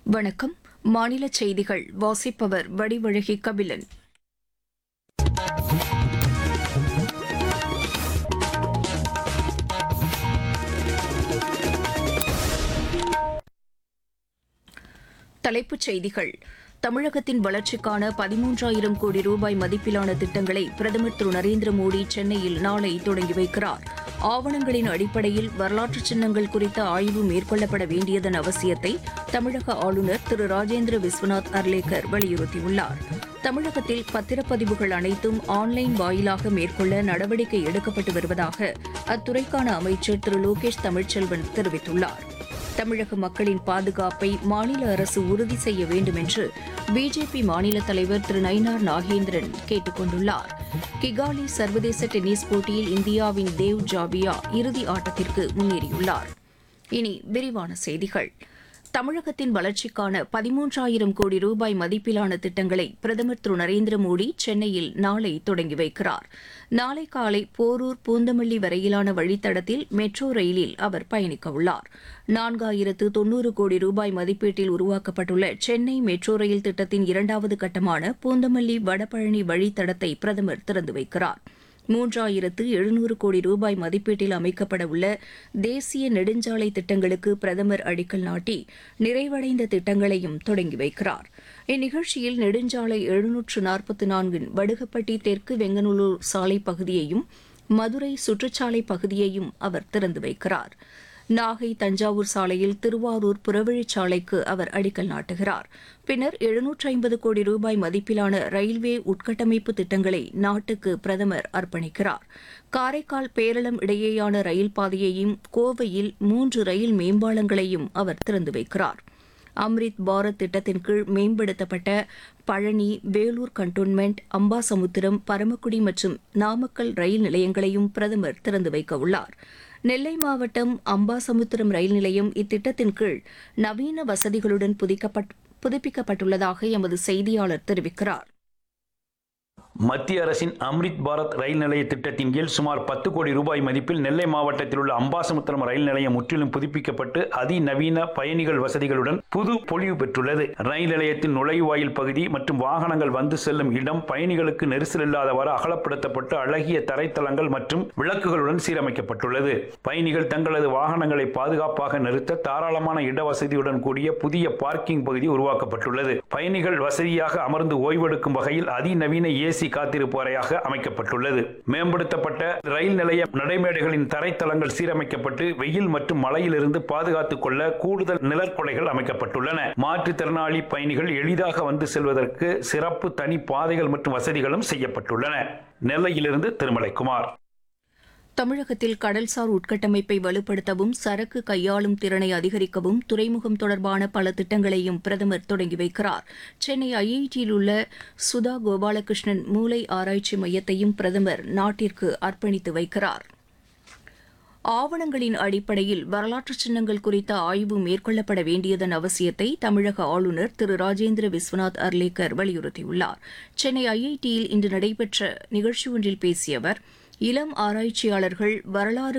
வணக்கம் மாநில செய்திகள் வாசிப்பவர் வடிவழகி கபிலன் தலைப்புச் செய்திகள் தமிழகத்தின் வளர்ச்சிக்கான பதிமூன்றாயிரம் கோடி ரூபாய் மதிப்பிலான திட்டங்களை பிரதமர் திரு நரேந்திர மோடி சென்னையில் நாளை தொடங்கி வைக்கிறார் ஆவணங்களின் அடிப்படையில் வரலாற்று சின்னங்கள் குறித்த ஆய்வு மேற்கொள்ளப்பட வேண்டியதன் அவசியத்தை தமிழக ஆளுநர் திரு ராஜேந்திர விஸ்வநாத் அர்லேக்கர் வலியுறுத்தியுள்ளார் தமிழகத்தில் பத்திரப்பதிவுகள் அனைத்தும் ஆன்லைன் வாயிலாக மேற்கொள்ள நடவடிக்கை எடுக்கப்பட்டு வருவதாக அத்துறைக்கான அமைச்சர் திரு லோகேஷ் தமிழ்ச்செல்வன் தெரிவித்துள்ளார் தமிழக மக்களின் பாதுகாப்பை மாநில அரசு உறுதி செய்ய வேண்டும் என்று பிஜேபி மாநில தலைவர் திரு நயினார் நாகேந்திரன் கேட்டுக் கொண்டுள்ளார் கிகாலி சர்வதேச டென்னிஸ் போட்டியில் இந்தியாவின் தேவ் ஜாபியா இறுதி ஆட்டத்திற்கு முன்னேறியுள்ளார் இனி விரிவான செய்திகள் தமிழகத்தின் வளர்ச்சிக்கான பதிமூன்றாயிரம் கோடி ரூபாய் மதிப்பிலான திட்டங்களை பிரதமர் திரு நரேந்திர மோடி சென்னையில் நாளை தொடங்கி வைக்கிறார் நாளை காலை போரூர் பூந்தமல்லி வரையிலான வழித்தடத்தில் மெட்ரோ ரயிலில் அவர் பயணிக்க உள்ளார் நான்காயிரத்து தொன்னூறு கோடி ரூபாய் மதிப்பீட்டில் உருவாக்கப்பட்டுள்ள சென்னை மெட்ரோ ரயில் திட்டத்தின் இரண்டாவது கட்டமான பூந்தமல்லி வடபழனி வழித்தடத்தை பிரதமர் திறந்து வைக்கிறார் மூன்றாயிரத்து எழுநூறு கோடி ரூபாய் மதிப்பீட்டில் அமைக்கப்பட உள்ள தேசிய நெடுஞ்சாலை திட்டங்களுக்கு பிரதமர் அடிக்கல் நாட்டி நிறைவடைந்த திட்டங்களையும் தொடங்கி வைக்கிறார் இந்நிகழ்ச்சியில் நெடுஞ்சாலை எழுநூற்று நாற்பத்தி நான்கின் வடுகப்பட்டி தெற்கு வெங்கநல்லூர் சாலை பகுதியையும் மதுரை சுற்றுச்சாலை பகுதியையும் அவர் திறந்து வைக்கிறார் நாகை தஞ்சாவூர் சாலையில் திருவாரூர் புறவழிச்சாலைக்கு அவர் அடிக்கல் நாட்டுகிறார் பின்னர் எழுநூற்று ஐம்பது கோடி ரூபாய் மதிப்பிலான ரயில்வே உட்கட்டமைப்பு திட்டங்களை நாட்டுக்கு பிரதமர் அர்ப்பணிக்கிறார் காரைக்கால் பேரளம் இடையேயான ரயில் பாதையையும் கோவையில் மூன்று ரயில் மேம்பாலங்களையும் அவர் திறந்து வைக்கிறார் அம்ரித் பாரத் திட்டத்தின் கீழ் மேம்படுத்தப்பட்ட பழனி வேலூர் கண்டோன்மெண்ட் அம்பாசமுத்திரம் பரமக்குடி மற்றும் நாமக்கல் ரயில் நிலையங்களையும் பிரதமர் திறந்து வைக்க உள்ளார் நெல்லை மாவட்டம் அம்பாசமுத்திரம் ரயில் நிலையம் இத்திட்டத்தின் கீழ் நவீன வசதிகளுடன் புதிக்கப்பட்- புதுப்பிக்கப்பட்டுள்ளதாக எமது செய்தியாளர் தெரிவிக்கிறார் மத்திய அரசின் அம்ரித் பாரத் ரயில் நிலைய திட்டத்தின் கீழ் சுமார் பத்து கோடி ரூபாய் மதிப்பில் நெல்லை மாவட்டத்தில் உள்ள அம்பாசமுத்திரம் ரயில் நிலையம் முற்றிலும் புதுப்பிக்கப்பட்டு அதிநவீன பயணிகள் வசதிகளுடன் புது பொலிவு பெற்றுள்ளது ரயில் நிலையத்தின் நுழைவாயில் பகுதி மற்றும் வாகனங்கள் வந்து செல்லும் இடம் பயணிகளுக்கு நெரிசல் இல்லாதவாறு அகலப்படுத்தப்பட்டு அழகிய தரைத்தளங்கள் மற்றும் விளக்குகளுடன் சீரமைக்கப்பட்டுள்ளது பயணிகள் தங்களது வாகனங்களை பாதுகாப்பாக நிறுத்த தாராளமான இடவசதியுடன் கூடிய புதிய பார்க்கிங் பகுதி உருவாக்கப்பட்டுள்ளது பயணிகள் வசதியாக அமர்ந்து ஓய்வெடுக்கும் வகையில் அதிநவீன ஏசி காத்திருப்பு அறையாக அமைக்கப்பட்டுள்ளது மேம்படுத்தப்பட்ட ரயில் நிலைய நடைமேடைகளின் தரைத்தளங்கள் சீரமைக்கப்பட்டு வெயில் மற்றும் மழையிலிருந்து பாதுகாத்துக் கொள்ள கூடுதல் நிழற்குடைகள் அமைக்கப்பட்டுள்ளன மாற்றுத்திறனாளி பயணிகள் எளிதாக வந்து செல்வதற்கு சிறப்பு தனி பாதைகள் மற்றும் வசதிகளும் செய்யப்பட்டுள்ளன நெல்லையிலிருந்து திருமலைக்குமார் தமிழகத்தில் கடல்சார் உட்கட்டமைப்பை வலுப்படுத்தவும் சரக்கு கையாளும் திறனை அதிகரிக்கவும் துறைமுகம் தொடர்பான பல திட்டங்களையும் பிரதமர் தொடங்கி வைக்கிறார் சென்னை ஐஐடியில் உள்ள சுதா கோபாலகிருஷ்ணன் மூளை ஆராய்ச்சி மையத்தையும் பிரதமர் நாட்டிற்கு அர்ப்பணித்து வைக்கிறார் ஆவணங்களின் அடிப்படையில் வரலாற்று சின்னங்கள் குறித்த ஆய்வு மேற்கொள்ளப்பட வேண்டியதன் அவசியத்தை தமிழக ஆளுநர் திரு ராஜேந்திர விஸ்வநாத் அர்லேக்கர் வலியுறுத்தியுள்ளார் சென்னை ஐஐடியில் இன்று நடைபெற்ற நிகழ்ச்சி ஒன்றில் பேசிய அவர் இளம் ஆராய்ச்சியாளர்கள் வரலாறு